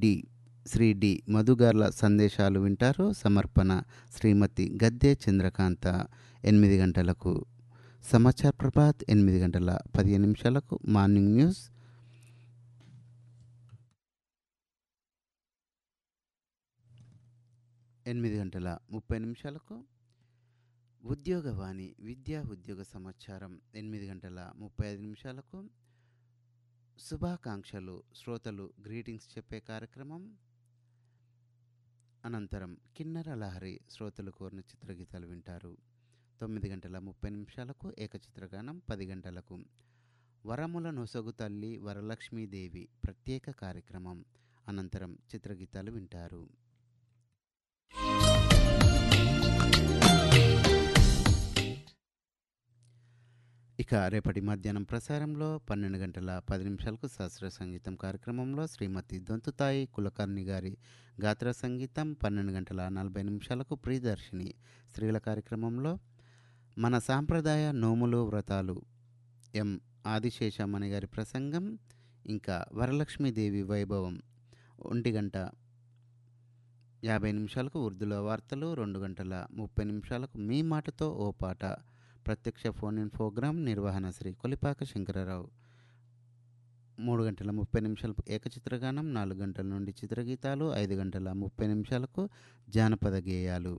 D Shri D మధుగార్ల సందేశాలు వింటారు సమర్పణ శ్రీమతి గద్దె చంద్రకాంత ఎనిమిది గంటలకు సమాచార్ ప్రభాత్ ఎనిమిది గంటల పదిహేను నిమిషాలకు మార్నింగ్ న్యూస్ ఎనిమిది గంటల ముప్పై నిమిషాలకు ఉద్యోగవాణి విద్యా ఉద్యోగ సమాచారం ఎనిమిది గంటల ముప్పై ఐదు నిమిషాలకు శుభాకాంక్షలు శ్రోతలు గ్రీటింగ్స్ చెప్పే కార్యక్రమం అనంతరం కిన్నర లహరి శ్రోతలు కోరిన చిత్రగీతాలు వింటారు తొమ్మిది గంటల ముప్పై నిమిషాలకు ఏకచిత్రగానం పది గంటలకు వరముల నొసగు తల్లి వరలక్ష్మీదేవి ప్రత్యేక కార్యక్రమం అనంతరం చిత్రగీతాలు వింటారు ఇక రేపటి మధ్యాహ్నం ప్రసారంలో పన్నెండు గంటల పది నిమిషాలకు శాస్త్రీయ సంగీతం కార్యక్రమంలో శ్రీమతి దొంతుతాయి కులకర్ణి గారి గాత్ర సంగీతం పన్నెండు గంటల నలభై నిమిషాలకు ప్రియదర్శిని స్త్రీల కార్యక్రమంలో మన సాంప్రదాయ నోములు వ్రతాలు ఎం ఆదిశేషమణి గారి ప్రసంగం ఇంకా వరలక్ష్మీదేవి వైభవం ఒంటి గంట యాభై నిమిషాలకు ఉర్దూలో వార్తలు రెండు గంటల ముప్పై నిమిషాలకు మీ మాటతో ఓ పాట ప్రత్యక్ష ఫోన్ ఇన్ ప్రోగ్రాం నిర్వహణ శ్రీ కొలిపాక శంకరరావు మూడు గంటల ముప్పై నిమిషాలకు ఏకచిత్రగానం నాలుగు గంటల నుండి చిత్రగీతాలు ఐదు గంటల ముప్పై నిమిషాలకు జానపద గేయాలు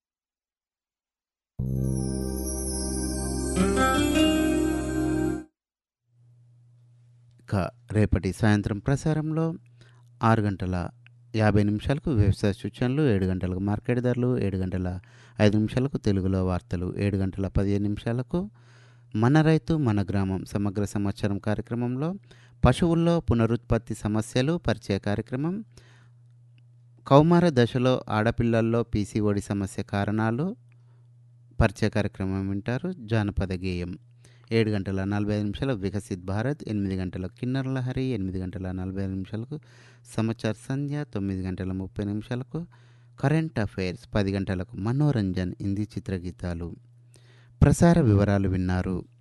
ఇక రేపటి సాయంత్రం ప్రసారంలో ఆరు గంటల యాభై నిమిషాలకు వ్యవసాయ సూచనలు ఏడు గంటలకు మార్కెట్ ధరలు ఏడు గంటల ఐదు నిమిషాలకు తెలుగులో వార్తలు ఏడు గంటల పదిహేను నిమిషాలకు మన రైతు మన గ్రామం సమగ్ర సమాచారం కార్యక్రమంలో పశువుల్లో పునరుత్పత్తి సమస్యలు పరిచయ కార్యక్రమం కౌమార దశలో ఆడపిల్లల్లో పీసీఓడి సమస్య కారణాలు పరిచయ కార్యక్రమం వింటారు జానపద గేయం ఏడు గంటల నలభై ఐదు నిమిషాలు వికసిత్ భారత్ ఎనిమిది గంటల కిన్నర్ లహరి ఎనిమిది గంటల నలభై ఐదు నిమిషాలకు సమాచార్ సంధ్య తొమ్మిది గంటల ముప్పై నిమిషాలకు కరెంట్ అఫైర్స్ పది గంటలకు మనోరంజన్ హిందీ చిత్రగీతాలు ప్రసార వివరాలు విన్నారు